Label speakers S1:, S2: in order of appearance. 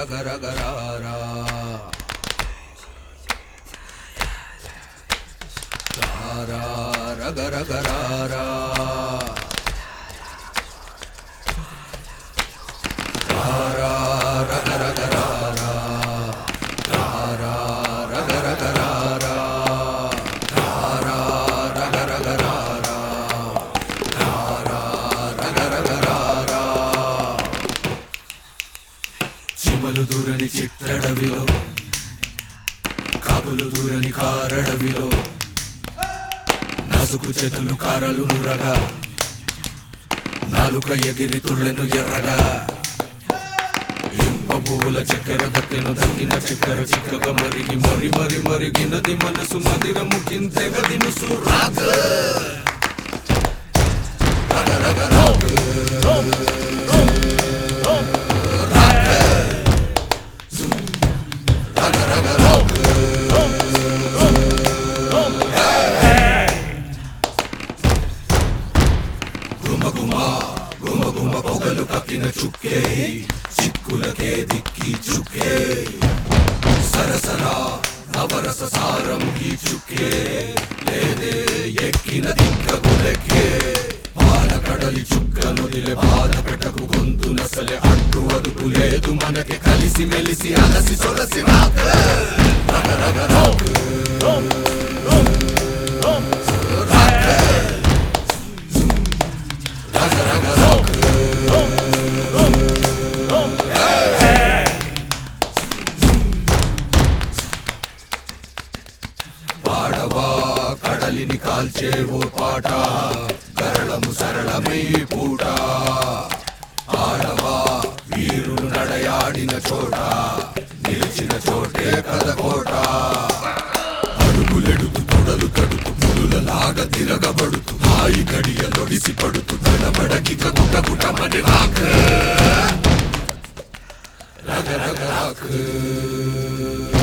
S1: రగ రగ రారా రారా రగ రగ రారా రారా రగ రగ రారా రారా రగ రగ రారా రారా రగ రగ రారా రారా రగ రగ రారా చిమలు దూరని చిట్టడవిలో కాపులు దూరని కారడవిలో నసుకు చేతులు కారలు నురగా నాలుక ఎగిరి తుళ్ళెను ఎర్రగా ఇంప పువ్వుల చక్కెర దక్కెను దక్కిన చక్కెర చిక్కగా మరిగి మరి మరి మరిగినది మనసు మదిరము కింతెగది ముసు రాగ రగ రగ రాగ. రగ రగ రాగ. గుమ గుమ గుమ గుమ పొగలు కక్కిన చుక్కే చిక్కులకే దిక్కి చుక్కే సరసరా నవరస సారం ఈ చుక్కే లేదే ఎక్కిన దిక్క గులెక్కే పాల కడలి చుక్క నుదిలే బాధ పెట్టకు గొంతు నసలే అడ్డు అదుపు లేదు మనకి కలిసి మెలిసి అలసి సొలసి రాక రగ రగ రాక రగ రగ రాక పాడవా కడలిని కాల్చే ఓ పాట గరళము సరళమై పూట ఆడవా వీరులు నడయాడిన చోట నిలిచిన చోటే కదకోట అడుగులెడుతూ తొడలు కడుతూ పులులలాగా తిరగబడుతూ హాయి గడియ లొడిసి పడుతూ తడబడకి గుట గుటమని రాక రగ రగ రాక